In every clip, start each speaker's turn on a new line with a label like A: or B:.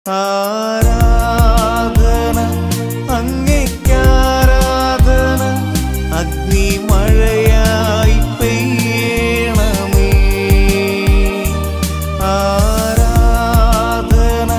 A: ആരാധന അങ്ങേക്കാരാധന അഗ്നിമഴയായി പെയ്യണമേ ആരാധന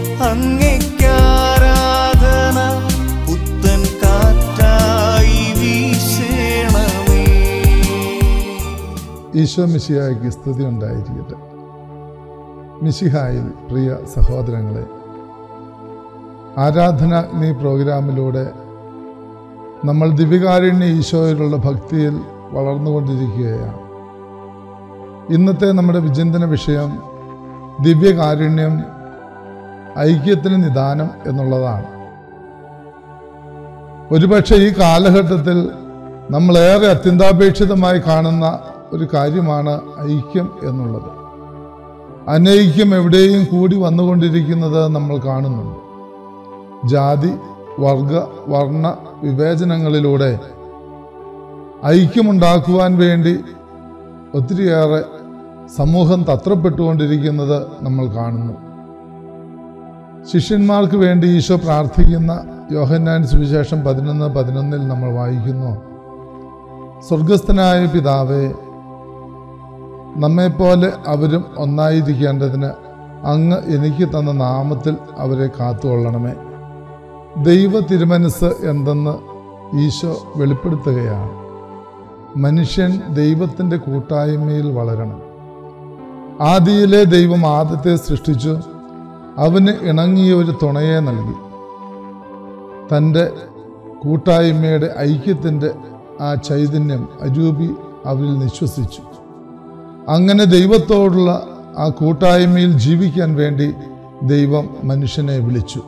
A: അങ്ങേക്കാരാധന പുത്തൻ കാറ്റായി വീശണമേ
B: ഈശോ മിശിഹായ്ക്ക് സ്തുതി ഉണ്ടായിരിക്കട്ടെ മിശിഹായിൽ പ്രിയ സഹോദരങ്ങളെ ആരാധനാഗ്നി പ്രോഗ്രാമിലൂടെ നമ്മൾ ദിവ്യകാരുണ്യ ഈശോയിലുള്ള ഭക്തിയിൽ വളർന്നുകൊണ്ടിരിക്കുകയാണ് ഇന്നത്തെ നമ്മുടെ വിചിന്തന വിഷയം ദിവ്യകാരുണ്യം ഐക്യത്തിന് നിദാനം എന്നുള്ളതാണ് ഒരുപക്ഷെ ഈ കാലഘട്ടത്തിൽ നമ്മളേറെ അത്യന്താപേക്ഷിതമായി കാണുന്ന ഒരു കാര്യമാണ് ഐക്യം എന്നുള്ളത് അനൈക്യം എവിടെയും കൂടി വന്നുകൊണ്ടിരിക്കുന്നത് നമ്മൾ കാണുന്നുണ്ട് ജാതി വർഗ വർണ്ണ വിവേചനങ്ങളിലൂടെ ഐക്യമുണ്ടാക്കുവാൻ വേണ്ടി ഒത്തിരിയേറെ സമൂഹം തത്രപ്പെട്ടുകൊണ്ടിരിക്കുന്നത് നമ്മൾ കാണുന്നു ശിഷ്യന്മാർക്ക് വേണ്ടി ഈശോ പ്രാർത്ഥിക്കുന്ന യോഹന്നാൻ സുവിശേഷം പതിനൊന്ന് പതിനൊന്നിൽ നമ്മൾ വായിക്കുന്നു സ്വർഗസ്ഥനായ പിതാവേ നമ്മെപ്പോലെ അവരും ഒന്നായിരിക്കേണ്ടതിന് അങ്ങ് എനിക്ക് തന്ന നാമത്തിൽ അവരെ കാത്തുകൊള്ളണമേ ദൈവ തിരുമനസ് എന്തെന്ന് ഈശോ വെളിപ്പെടുത്തുകയാണ് മനുഷ്യൻ ദൈവത്തിൻ്റെ കൂട്ടായ്മയിൽ വളരണം ആദിയിലെ ദൈവം ആദത്തെ സൃഷ്ടിച്ചു അവന് ഇണങ്ങിയ ഒരു തുണയെ നൽകി തൻ്റെ കൂട്ടായ്മയുടെ ഐക്യത്തിൻ്റെ ആ ചൈതന്യം അരൂപി അവരിൽ നിശ്വസിച്ചു അങ്ങനെ ദൈവത്തോടുള്ള ആ കൂട്ടായ്മയിൽ ജീവിക്കാൻ വേണ്ടി ദൈവം മനുഷ്യനെ വിളിച്ചു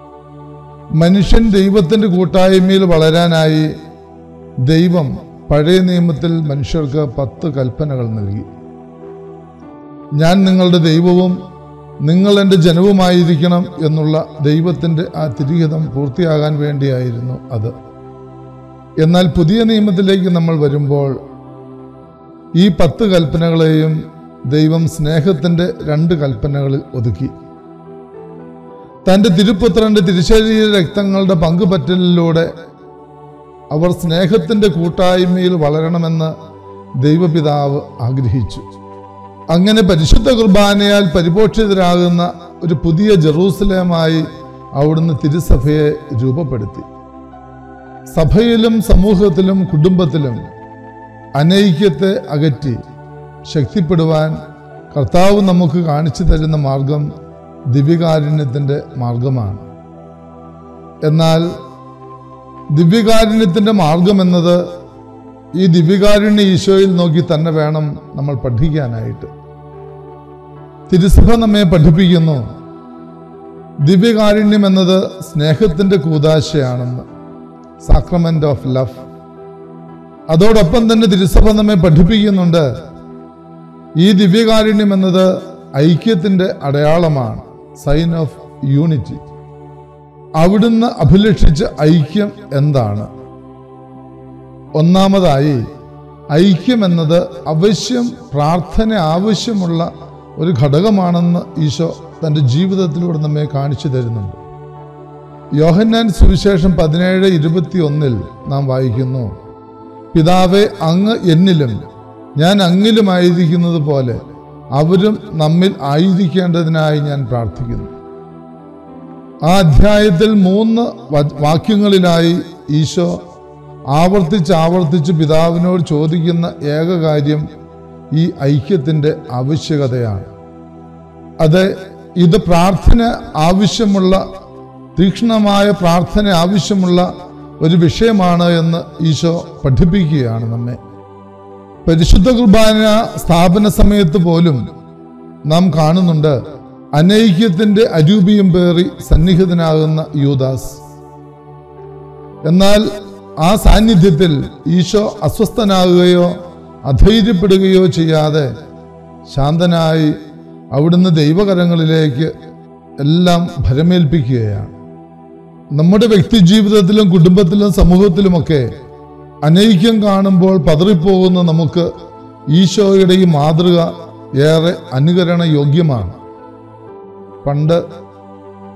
B: മനുഷ്യൻ ദൈവത്തിൻ്റെ കൂട്ടായ്മയിൽ വളരാനായി ദൈവം പഴയ നിയമത്തിൽ മനുഷ്യർക്ക് പത്ത് കൽപ്പനകൾ നൽകി ഞാൻ നിങ്ങളുടെ ദൈവവും നിങ്ങൾ എൻ്റെ ജനവുമായിരിക്കണം എന്നുള്ള ദൈവത്തിൻ്റെ ആ തിരിഹിതം പൂർത്തിയാകാൻ വേണ്ടിയായിരുന്നു അത് എന്നാൽ പുതിയ നിയമത്തിലേക്ക് നമ്മൾ വരുമ്പോൾ ഈ പത്ത് കൽപ്പനകളെയും ദൈവം സ്നേഹത്തിൻ്റെ രണ്ട് കൽപ്പനകളിൽ ഒതുക്കി തൻ്റെ തിരുപുത്രൻ്റെ തിരുശരീര രക്തങ്ങളുടെ പങ്കുപറ്റലിലൂടെ അവർ സ്നേഹത്തിൻ്റെ കൂട്ടായ്മയിൽ വളരണമെന്ന് ദൈവപിതാവ് ആഗ്രഹിച്ചു അങ്ങനെ പരിശുദ്ധ കുർബാനയാൽ പരിപോഷിതരാകുന്ന ഒരു പുതിയ ജെറൂസലേമായി അവിടുന്ന് തിരുസഭയെ രൂപപ്പെടുത്തി സഭയിലും സമൂഹത്തിലും കുടുംബത്തിലും അനൈക്യത്തെ അകറ്റി ശക്തിപ്പെടുവാൻ കർത്താവ് നമുക്ക് കാണിച്ചു തരുന്ന മാർഗം ദിവ്യകാരുണ്യത്തിൻ്റെ മാർഗമാണ് എന്നാൽ ദിവ്യകാരുണ്യത്തിൻ്റെ മാർഗം എന്നത് ഈ ദിവ്യകാരുണ്യ ഈശോയിൽ നോക്കി തന്നെ വേണം നമ്മൾ പഠിക്കാനായിട്ട് തിരുസഭ നമ്മെ പഠിപ്പിക്കുന്നു ദിവ്യകാരുണ്യം എന്നത് സ്നേഹത്തിൻ്റെ കൂതാശയാണെന്ന് സാക്രമെന്റ് ഓഫ് ലവ് അതോടൊപ്പം തന്നെ തിരുസഭ നമ്മെ പഠിപ്പിക്കുന്നുണ്ട് ഈ ദിവ്യകാരുണ്യം എന്നത് ഐക്യത്തിൻ്റെ അടയാളമാണ് സൈൻ ഓഫ് യൂണിറ്റി അവിടുന്ന് അഭിലഷിച്ച ഐക്യം എന്താണ് ഒന്നാമതായി ഐക്യം എന്നത് അവശ്യം പ്രാർത്ഥന ആവശ്യമുള്ള ഒരു ഘടകമാണെന്ന് ഈശോ തൻ്റെ ജീവിതത്തിലൂടെ നമ്മെ കാണിച്ചു തരുന്നുണ്ട് യോഹന്നാൻ സുവിശേഷം പതിനേഴ് ഇരുപത്തി ഒന്നിൽ നാം വായിക്കുന്നു പിതാവെ അങ്ങ് എന്നിലും ഞാൻ അങ്ങിലുമായിരിക്കുന്നത് പോലെ അവരും നമ്മിൽ ആയിരിക്കേണ്ടതിനായി ഞാൻ പ്രാർത്ഥിക്കുന്നു ആ അധ്യായത്തിൽ മൂന്ന് വ- വാക്യങ്ങളിലായി ഈശോ ആവർത്തിച്ച് ആവർത്തിച്ച് പിതാവിനോട് ചോദിക്കുന്ന ഏക കാര്യം ഈ ഐക്യത്തിൻ്റെ ആവശ്യകതയാണ് അത് ഇത് പ്രാർത്ഥന ആവശ്യമുള്ള തീക്ഷ്ണമായ പ്രാർത്ഥന ആവശ്യമുള്ള ഒരു വിഷയമാണ് എന്ന് ഈശോ പഠിപ്പിക്കുകയാണ് നമ്മെ പരിശുദ്ധ കുർബാന സ്ഥാപന സമയത്ത് പോലും നാം കാണുന്നുണ്ട് അനൈക്യത്തിന്റെ അരൂപിയും പേറി സന്നിഹിതനാകുന്ന യൂദാസ് എന്നാൽ ആ സാന്നിധ്യത്തിൽ ഈശോ അസ്വസ്ഥനാകുകയോ അധൈര്യപ്പെടുകയോ ചെയ്യാതെ ശാന്തനായി അവിടുന്ന് ദൈവകരങ്ങളിലേക്ക് എല്ലാം ഭരമേൽപ്പിക്കുകയാണ് നമ്മുടെ വ്യക്തി ജീവിതത്തിലും കുടുംബത്തിലും സമൂഹത്തിലുമൊക്കെ അനൈക്യം കാണുമ്പോൾ പതറിപ്പോകുന്ന നമുക്ക് ഈശോയുടെ ഈ മാതൃക ഏറെ അനുകരണ യോഗ്യമാണ് പണ്ട്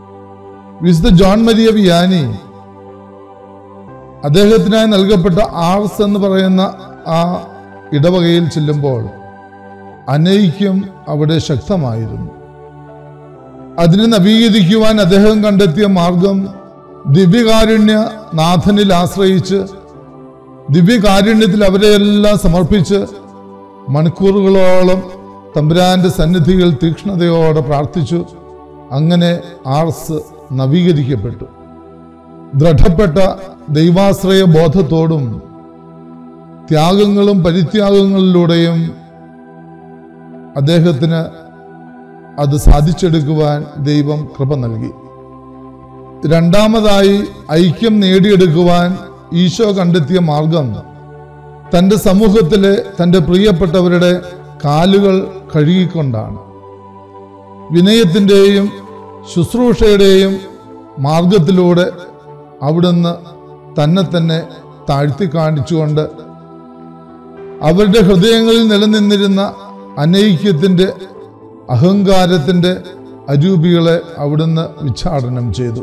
B: വിശുദ്ധ ജോൺ മരിയ വിയാനി അദ്ദേഹത്തിനായി നൽകപ്പെട്ട ആർസ് എന്ന് പറയുന്ന ആ ഇടവകയിൽ ചെല്ലുമ്പോൾ അനൈക്യം അവിടെ ശക്തമായിരുന്നു അതിനെ നവീകരിക്കുവാൻ അദ്ദേഹം കണ്ടെത്തിയ മാർഗം ദിവ്യകാരുണ്യ നാഥനിൽ ആശ്രയിച്ച് ദിവ്യകാരുണ്യത്തിൽ അവരെയെല്ലാം സമർപ്പിച്ച് മണിക്കൂറുകളോളം തമ്പുരാന്റെ സന്നിധികൾ തീക്ഷ്ണതയോടെ പ്രാർത്ഥിച്ചു അങ്ങനെ ആർസ് നവീകരിക്കപ്പെട്ടു ദൃഢപ്പെട്ട ദൈവാശ്രയ ബോധത്തോടും ത്യാഗങ്ങളും പരിത്യാഗങ്ങളിലൂടെയും അദ്ദേഹത്തിന് അത് സാധിച്ചെടുക്കുവാൻ ദൈവം കൃപ നൽകി രണ്ടാമതായി ഐക്യം നേടിയെടുക്കുവാൻ ഈശോ കണ്ടെത്തിയ മാർഗം തൻ്റെ സമൂഹത്തിലെ തൻ്റെ പ്രിയപ്പെട്ടവരുടെ കാലുകൾ കഴുകിക്കൊണ്ടാണ് വിനയത്തിൻ്റെയും ശുശ്രൂഷയുടെയും മാർഗത്തിലൂടെ അവിടുന്ന് തന്നെ തന്നെ താഴ്ത്തി കാണിച്ചുകൊണ്ട് അവരുടെ ഹൃദയങ്ങളിൽ നിലനിന്നിരുന്ന അനൈക്യത്തിൻ്റെ അഹങ്കാരത്തിൻ്റെ അരൂപികളെ അവിടുന്ന് വിച്ഛാടനം ചെയ്തു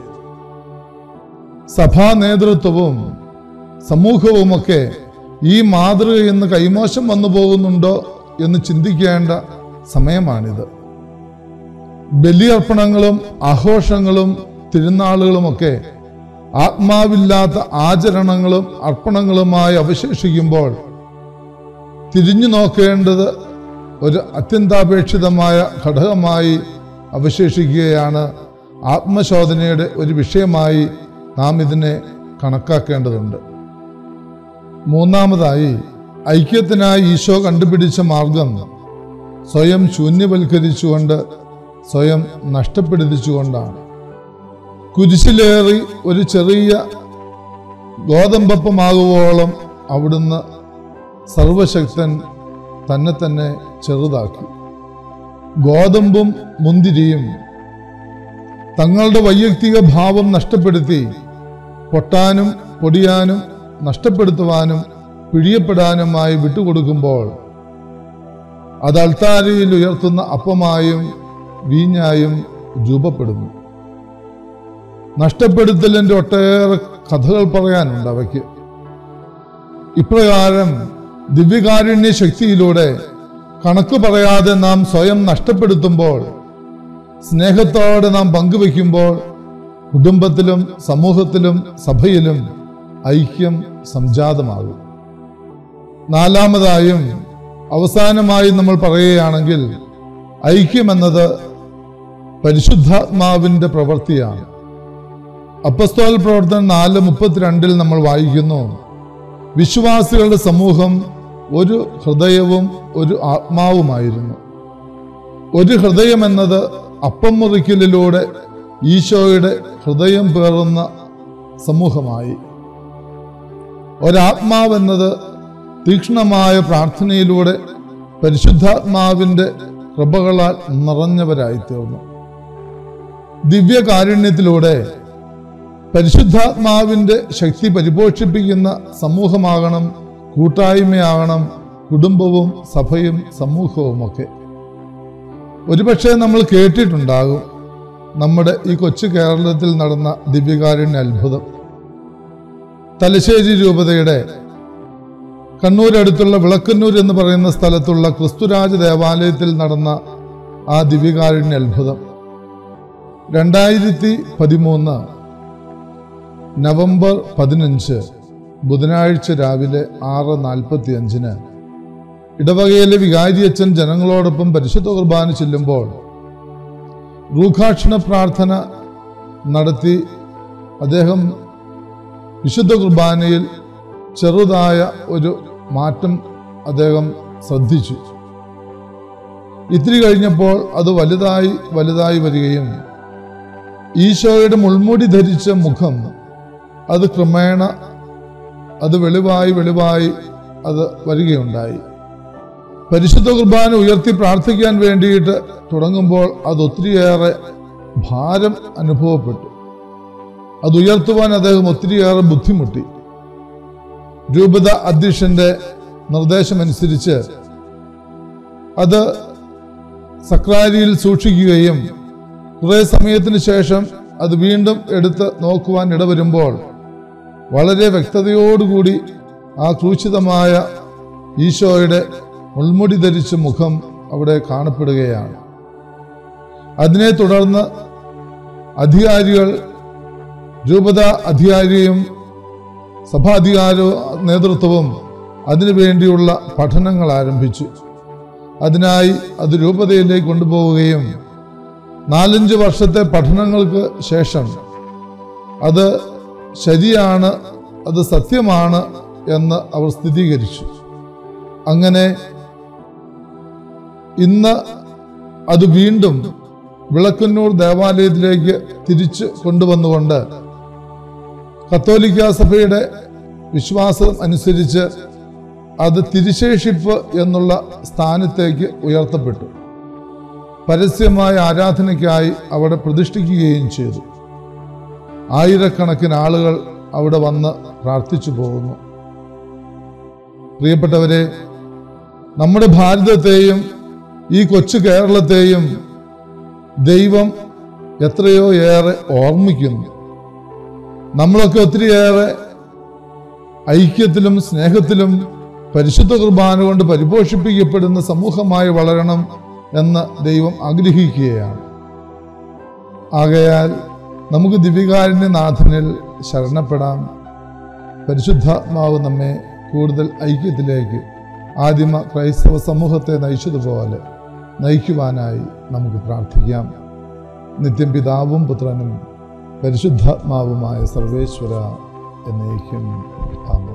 B: സഭാ നേതൃത്വവും സമൂഹവുമൊക്കെ ഈ മാതൃക എന്ന് കൈമോശം വന്നു പോകുന്നുണ്ടോ എന്ന് ചിന്തിക്കേണ്ട സമയമാണിത് ബലിയർപ്പണങ്ങളും ആഘോഷങ്ങളും തിരുനാളുകളുമൊക്കെ ആത്മാവില്ലാത്ത ആചരണങ്ങളും അർപ്പണങ്ങളുമായി അവശേഷിക്കുമ്പോൾ തിരിഞ്ഞു നോക്കേണ്ടത് ഒരു അത്യന്താപേക്ഷിതമായ ഘടകമായി അവശേഷിക്കുകയാണ് ആത്മശോധനയുടെ ഒരു വിഷയമായി നാം ഇതിനെ കണക്കാക്കേണ്ടതുണ്ട് മൂന്നാമതായി ഐക്യത്തിനായി ഈശോ കണ്ടുപിടിച്ച മാർഗം സ്വയം ശൂന്യവൽക്കരിച്ചുകൊണ്ട് സ്വയം നഷ്ടപ്പെടുത്തിച്ചുകൊണ്ടാണ് കുരിശിലേറി ഒരു ചെറിയ ഗോതമ്പപ്പമാകുവോളം അവിടുന്ന് സർവശക്തൻ തന്നെ തന്നെ ചെറുതാക്കി ഗോതമ്പും മുന്തിരിയും തങ്ങളുടെ വൈയക്തിക ഭാവം നഷ്ടപ്പെടുത്തി പൊട്ടാനും പൊടിയാനും നഷ്ടപ്പെടുത്തുവാനും പിഴിയപ്പെടാനുമായി വിട്ടുകൊടുക്കുമ്പോൾ അത് അൾത്താരയിൽ ഉയർത്തുന്ന അപ്പമായും വീഞ്ഞായും രൂപപ്പെടുന്നു നഷ്ടപ്പെടുത്തലിൻ്റെ ഒട്ടേറെ കഥകൾ പറയാനുണ്ട് അവയ്ക്ക് ഇപ്രകാരം ദിവ്യകാരുണ്യ ശക്തിയിലൂടെ കണക്ക് പറയാതെ നാം സ്വയം നഷ്ടപ്പെടുത്തുമ്പോൾ സ്നേഹത്തോടെ നാം പങ്കുവെക്കുമ്പോൾ കുടുംബത്തിലും സമൂഹത്തിലും സഭയിലും ഐക്യം സംജാതമാകും നാലാമതായും അവസാനമായി നമ്മൾ പറയുകയാണെങ്കിൽ ഐക്യം എന്നത് പരിശുദ്ധാത്മാവിൻ്റെ പ്രവൃത്തിയാണ് അപ്പസ്തോൽ പ്രവർത്തനം നാല് മുപ്പത്തിരണ്ടിൽ നമ്മൾ വായിക്കുന്നു വിശ്വാസികളുടെ സമൂഹം ഒരു ഹൃദയവും ഒരു ആത്മാവുമായിരുന്നു ഒരു ഹൃദയം എന്നത് അപ്പം മുറിക്കലിലൂടെ ഈശോയുടെ ഹൃദയം പേറുന്ന സമൂഹമായി ഒരാത്മാവെന്നത് തീക്ഷ്ണമായ പ്രാർത്ഥനയിലൂടെ പരിശുദ്ധാത്മാവിൻ്റെ കൃപകളാൽ നിറഞ്ഞവരായി തീർന്നു ദിവ്യകാരുണ്യത്തിലൂടെ പരിശുദ്ധാത്മാവിൻ്റെ ശക്തി പരിപോഷിപ്പിക്കുന്ന സമൂഹമാകണം കൂട്ടായ്മയാകണം കുടുംബവും സഭയും സമൂഹവുമൊക്കെ ഒരുപക്ഷെ നമ്മൾ കേട്ടിട്ടുണ്ടാകും നമ്മുടെ ഈ കൊച്ചു കേരളത്തിൽ നടന്ന ദിവ്യകാരുണ്യ അത്ഭുതം തലശ്ശേരി രൂപതയുടെ കണ്ണൂരടുത്തുള്ള വിളക്കന്നൂർ എന്ന് പറയുന്ന സ്ഥലത്തുള്ള ക്രിസ്തുരാജ ദേവാലയത്തിൽ നടന്ന ആ ദിവ്യകാരുണ്യ അത്ഭുതം രണ്ടായിരത്തി പതിമൂന്ന് നവംബർ പതിനഞ്ച് ബുധനാഴ്ച രാവിലെ ആറ് നാൽപ്പത്തി അഞ്ചിന് ഇടവകയിലെ വികാരിയച്ഛൻ ജനങ്ങളോടൊപ്പം പരിശുദ്ധ കുർബാന ചെല്ലുമ്പോൾ റൂഖാക്ഷണ പ്രാർത്ഥന നടത്തി അദ്ദേഹം വിശുദ്ധ കുർബാനയിൽ ചെറുതായ ഒരു മാറ്റം അദ്ദേഹം ശ്രദ്ധിച്ചു ഇത്തിരി കഴിഞ്ഞപ്പോൾ അത് വലുതായി വലുതായി വരികയും ഈശോയുടെ മുൾമുടി ധരിച്ച മുഖം അത് ക്രമേണ അത് വെളിവായി വെളിവായി അത് വരികയുണ്ടായി പരിശുദ്ധ കുർബാന ഉയർത്തി പ്രാർത്ഥിക്കാൻ വേണ്ടിയിട്ട് തുടങ്ങുമ്പോൾ അത് ഒത്തിരിയേറെ ഭാരം അനുഭവപ്പെട്ടു അത് ഉയർത്തുവാൻ അദ്ദേഹം ഒത്തിരിയേറെ ബുദ്ധിമുട്ടി രൂപത അധ്യക്ഷന്റെ നിർദ്ദേശമനുസരിച്ച് അത് സക്രാരിയിൽ സൂക്ഷിക്കുകയും കുറേ സമയത്തിന് ശേഷം അത് വീണ്ടും എടുത്ത് നോക്കുവാൻ ഇടവരുമ്പോൾ വളരെ വ്യക്തതയോടുകൂടി ആ ക്രൂശിതമായ ഈശോയുടെ മുൾമുടി ധരിച്ച മുഖം അവിടെ കാണപ്പെടുകയാണ് അതിനെ തുടർന്ന് അധികാരികൾ രൂപത അധികാരിയും സഭാധികാര നേതൃത്വവും അതിനുവേണ്ടിയുള്ള പഠനങ്ങൾ ആരംഭിച്ചു അതിനായി അത് രൂപതയിലേക്ക് കൊണ്ടുപോവുകയും നാലഞ്ച് വർഷത്തെ പഠനങ്ങൾക്ക് ശേഷം അത് ശരിയാണ് അത് സത്യമാണ് എന്ന് അവർ സ്ഥിരീകരിച്ചു അങ്ങനെ ഇന്ന് അത് വീണ്ടും വിളക്കന്നൂർ ദേവാലയത്തിലേക്ക് തിരിച്ച് കൊണ്ടുവന്നുകൊണ്ട് കത്തോലിക്ക സഭയുടെ വിശ്വാസം അനുസരിച്ച് അത് തിരുശേഷിപ്പ് എന്നുള്ള സ്ഥാനത്തേക്ക് ഉയർത്തപ്പെട്ടു പരസ്യമായ ആരാധനയ്ക്കായി അവിടെ പ്രതിഷ്ഠിക്കുകയും ചെയ്തു ആയിരക്കണക്കിന് ആളുകൾ അവിടെ വന്ന് പ്രാർത്ഥിച്ചു പോകുന്നു പ്രിയപ്പെട്ടവരെ നമ്മുടെ ഭാരതത്തെയും ഈ കൊച്ചു കേരളത്തെയും ദൈവം എത്രയോ ഏറെ ഓർമ്മിക്കുന്നു നമ്മളൊക്കെ ഒത്തിരിയേറെ ഐക്യത്തിലും സ്നേഹത്തിലും പരിശുദ്ധ കുർബാന കൊണ്ട് പരിപോഷിപ്പിക്കപ്പെടുന്ന സമൂഹമായി വളരണം എന്ന് ദൈവം ആഗ്രഹിക്കുകയാണ് ആകയാൽ നമുക്ക് ദിവ്യകാരുണ്യനാഥനിൽ ശരണപ്പെടാം പരിശുദ്ധാത്മാവ് നമ്മെ കൂടുതൽ ഐക്യത്തിലേക്ക് ആദിമ ക്രൈസ്തവ സമൂഹത്തെ നയിച്ചതുപോലെ നയിക്കുവാനായി നമുക്ക് പ്രാർത്ഥിക്കാം നിത്യം പിതാവും പുത്രനും പരിശുദ്ധാത്മാവുമായ സർവേശ്വര എന്നേക്കും ആമേൻ